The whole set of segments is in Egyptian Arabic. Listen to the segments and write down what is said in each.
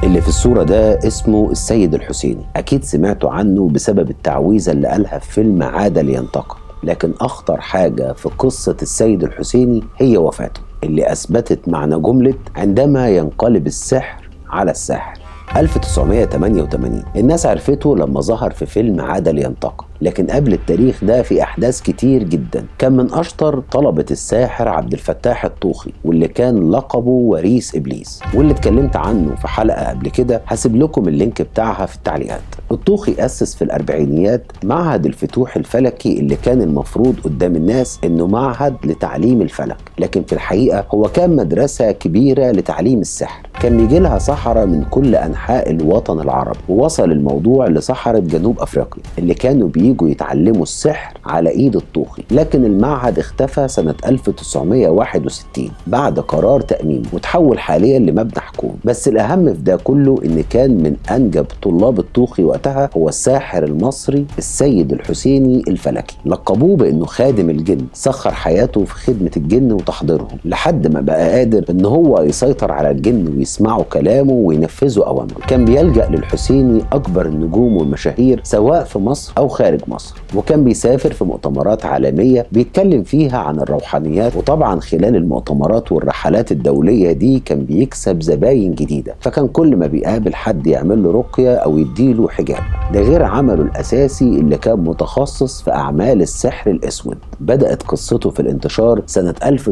اللي في الصورة ده اسمه السيد الحسيني أكيد سمعتوا عنه بسبب التعويذة اللي قالها في فيلم عاد لينتقم لكن أخطر حاجة في قصة السيد الحسيني هي وفاته اللي أثبتت معنى جملة عندما ينقلب السحر على الساحر 1988 الناس عرفته لما ظهر في فيلم عاد لينتقم لكن قبل التاريخ ده في احداث كتير جدا كان من اشطر طلبه الساحر عبد الفتاح الطوخي واللي كان لقبه وريث ابليس واللي اتكلمت عنه في حلقه قبل كده هسيب لكم اللينك بتاعها في التعليقات الطوخي اسس في الاربعينيات معهد الفتوح الفلكي اللي كان المفروض قدام الناس انه معهد لتعليم الفلك لكن في الحقيقه هو كان مدرسه كبيره لتعليم السحر كان بيجي لها سحرة من كل أنحاء الوطن العربي ووصل الموضوع لسحرة جنوب أفريقيا اللي كانوا بيجوا يتعلموا السحر على إيد الطوخي لكن المعهد اختفى سنة 1961 بعد قرار تأميمه وتحول حاليا لمبنى حكومي بس الأهم في ده كله إن كان من أنجب طلاب الطوخي وقتها هو الساحر المصري السيد الحسيني الفلكي لقبوه بأنه خادم الجن سخر حياته في خدمة الجن وتحضيرهم لحد ما بقى قادر إن هو يسيطر على الجن ويسمعوا كلامه وينفذوا أوامره كان بيلجأ للحسيني أكبر النجوم والمشاهير سواء في مصر أو خارج مصر وكان بيسافر في مؤتمرات عالمية بيتكلم فيها عن الروحانيات وطبعا خلال المؤتمرات والرحلات الدولية دي كان بيكسب زباين جديدة فكان كل ما بيقابل حد يعمل له رقية أو يديله حجاب ده غير عمله الأساسي اللي كان متخصص في أعمال السحر الأسود بدأت قصته في الانتشار سنة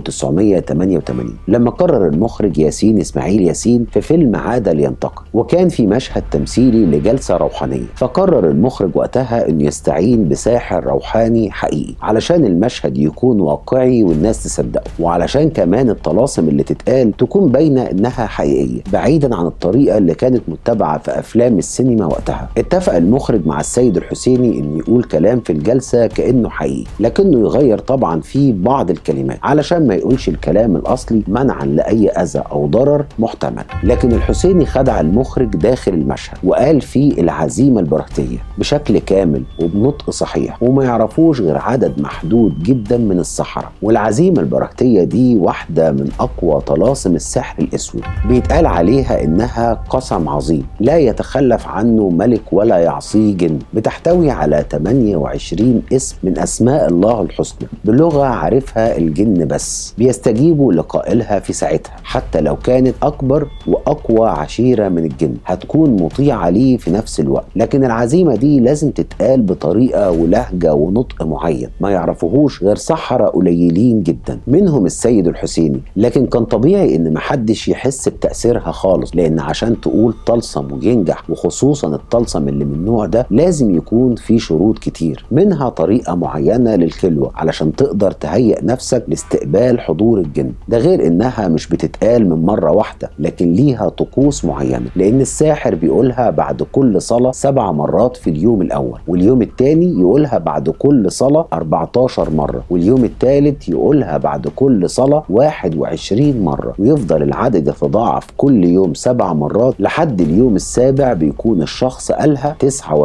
1988 لما قرر المخرج ياسين إسماعيل ياسين في فيلم عاد لينتقم وكان في مشهد تمثيلي لجلسة روحانية فقرر المخرج وقتها انه يستعين بساحر روحاني حقيقي علشان المشهد يكون واقعي والناس تصدقه وعلشان كمان الطلاسم اللي تتقال تكون باينة انها حقيقية بعيدا عن الطريقة اللي كانت متبعة في افلام السينما وقتها اتفق المخرج مع السيد الحسيني انه يقول كلام في الجلسة كأنه حقيقي لكنه يغير طبعا فيه بعض الكلمات علشان ما يقولش الكلام الاصلي منعا لاي اذى او ضرر محتمل لكن الحسيني خدع المخرج داخل المشهد وقال فيه العزيمة البرهتية بشكل كامل وبنطق صحيح وما يعرفوش غير عدد محدود جدا من السحرة والعزيمة البرهتية دي واحدة من أقوى طلاسم السحر الأسود بيتقال عليها إنها قسم عظيم لا يتخلف عنه ملك ولا يعصيه جن بتحتوي على 28 اسم من أسماء الله الحسنى بلغة عارفها الجن بس بيستجيبوا لقائلها في ساعتها حتى لو كانت أكبر وأقوى عشيرة من الجن هتكون مطيعة ليه في نفس الوقت لكن العزيمة دي لازم تتقال بطريقة ولهجة ونطق معين ما يعرفوهوش غير سحرة قليلين جدا منهم السيد الحسيني لكن كان طبيعي ان محدش يحس بتأثيرها خالص لان عشان تقول طلسم وينجح وخصوصا الطلسم اللي من النوع ده لازم يكون في شروط كتير منها طريقة معينة للخلوة علشان تقدر تهيئ نفسك لاستقبال حضور الجن ده غير انها مش بتتقال من مرة واحدة لكن ليها طقوس معينة لان الساحر بيقولها بعد كل صلاة سبع مرات في اليوم الأول واليوم الثاني يقولها بعد كل صلاة 14 مرة واليوم الثالث يقولها بعد كل صلاة 21 مرة ويفضل العدد يتضاعف كل يوم سبع مرات لحد اليوم السابع بيكون الشخص قالها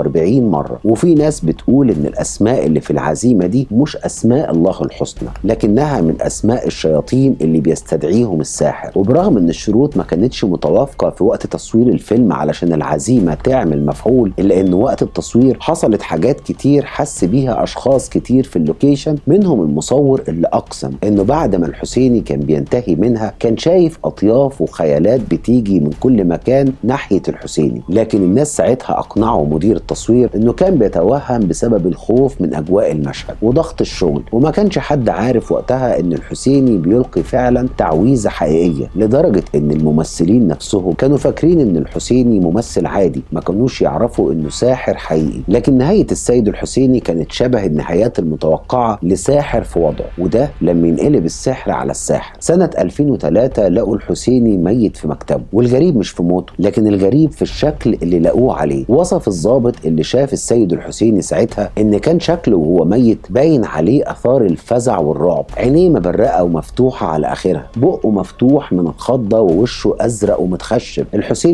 49 مرة وفي ناس بتقول إن الأسماء اللي في العزيمة دي مش أسماء الله الحسنى لكنها من أسماء الشياطين اللي بيستدعيهم الساحر وبرغم إن الشروط ما كانتش متوافقة في وقت تصوير الفيلم علشان العزيمة تعمل مفعول إلا إن وقت التصوير حصلت حاجات كتير حس بيها أشخاص كتير في اللوكيشن منهم المصور اللي أقسم إنه بعد ما الحسيني كان بينتهي منها كان شايف أطياف وخيالات بتيجي من كل مكان ناحية الحسيني لكن الناس ساعتها أقنعوا مدير التصوير إنه كان بيتوهم بسبب الخوف من أجواء المشهد وضغط الشغل وما كانش حد عارف وقتها إن الحسيني بيلقي فعلا تعويذة حقيقية لدرجة إن الممثلين نفسهم كانوا فاكرين إن الحسيني ممثل عادي ما كانوش يعرفوا إنه ساحر حقيقي لكن نهاية السيد الحسيني كانت شبه النهايات المتوقعة لساحر في وضعه وده لما ينقلب السحر على الساحر سنة 2003 لقوا الحسيني ميت في مكتبه والغريب مش في موته لكن الغريب في الشكل اللي لقوه عليه وصف الضابط اللي شاف السيد الحسيني ساعتها ان كان شكله وهو ميت باين عليه اثار الفزع والرعب عينيه مبرقه ومفتوحه على اخرها بقه مفتوح من الخضه ووشه ازرق ومتخشب الحسيني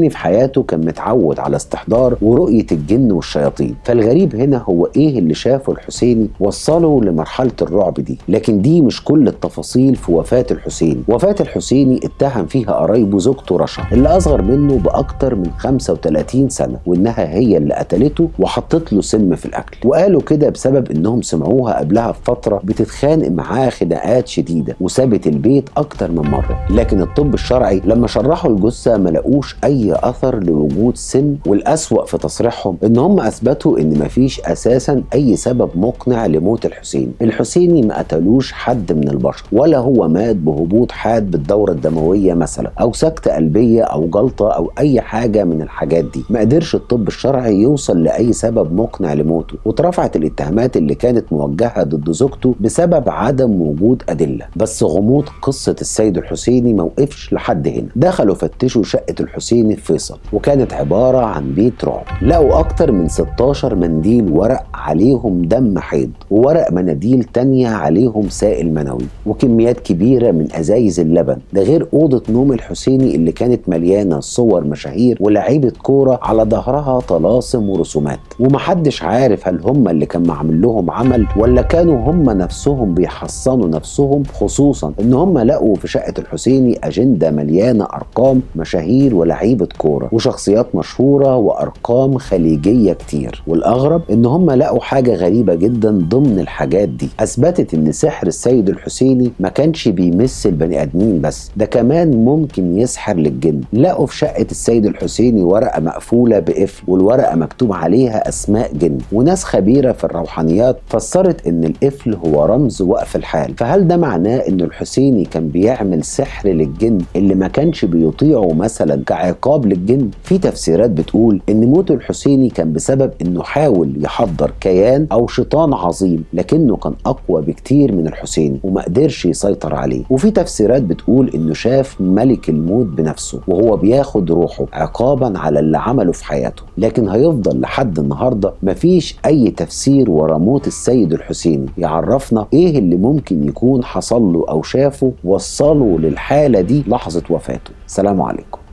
الحسيني في حياته كان متعود على استحضار ورؤيه الجن والشياطين فالغريب هنا هو ايه اللي شافه الحسيني وصله لمرحله الرعب دي لكن دي مش كل التفاصيل في وفاه الحسيني وفاه الحسيني اتهم فيها قرايبه زوجته رشا اللي اصغر منه باكتر من 35 سنه وانها هي اللي قتلته وحطت له سم في الاكل وقالوا كده بسبب انهم سمعوها قبلها بفتره بتتخانق معاه خناقات شديده وسابت البيت اكتر من مره لكن الطب الشرعي لما شرحوا الجثه ما لقوش اي اثر لوجود سم والاسوا في تصريحهم ان هم اثبتوا ان مفيش اساسا اي سبب مقنع لموت الحسين الحسيني ما قتلوش حد من البشر ولا هو مات بهبوط حاد بالدوره الدمويه مثلا او سكته قلبيه او جلطه او اي حاجه من الحاجات دي ما قدرش الطب الشرعي يوصل لاي سبب مقنع لموته واترفعت الاتهامات اللي كانت موجهه ضد زوجته بسبب عدم وجود ادله بس غموض قصه السيد الحسيني ما وقفش لحد هنا دخلوا فتشوا شقه الحسيني في فيصل وكانت عباره عن بيت رعب لقوا اكتر من 16 منديل ورق عليهم دم حيض وورق مناديل تانية عليهم سائل منوي وكميات كبيره من ازايز اللبن ده غير اوضه نوم الحسيني اللي كانت مليانه صور مشاهير ولاعيبه كوره على ظهرها طلاسم ورسومات ومحدش عارف هل هم اللي كان معمل لهم عمل ولا كانوا هم نفسهم بيحصنوا نفسهم خصوصا ان هم لقوا في شقه الحسيني اجنده مليانه ارقام مشاهير ولاعيبه كوره وشخصيات مشهوره وارقام خليجيه كتير والاغرب ان هم لقوا حاجه غريبه جدا ضمن الحاجات دي اثبتت ان سحر السيد الحسيني ما كانش بيمس البني ادمين بس ده كمان ممكن يسحر للجن لقوا في شقه السيد الحسيني ورقه مقفوله بقفل والورقه مكتوب عليها اسماء جن وناس خبيره في الروحانيات فسرت ان القفل هو رمز وقف الحال فهل ده معناه ان الحسيني كان بيعمل سحر للجن اللي ما كانش بيطيعه مثلا كعقاب للجن في تفسيرات بتقول ان موت الحسيني كان بسبب انه حاول يحضر كيان او شيطان عظيم لكنه كان اقوى بكتير من الحسيني وما قدرش يسيطر عليه وفي تفسيرات بتقول انه شاف ملك الموت بنفسه وهو بياخد روحه عقابا على اللي عمله في حياته لكن هيفضل لحد النهارده مفيش اي تفسير ورا موت السيد الحسيني يعرفنا ايه اللي ممكن يكون حصل له او شافه وصله للحاله دي لحظه وفاته سلام عليكم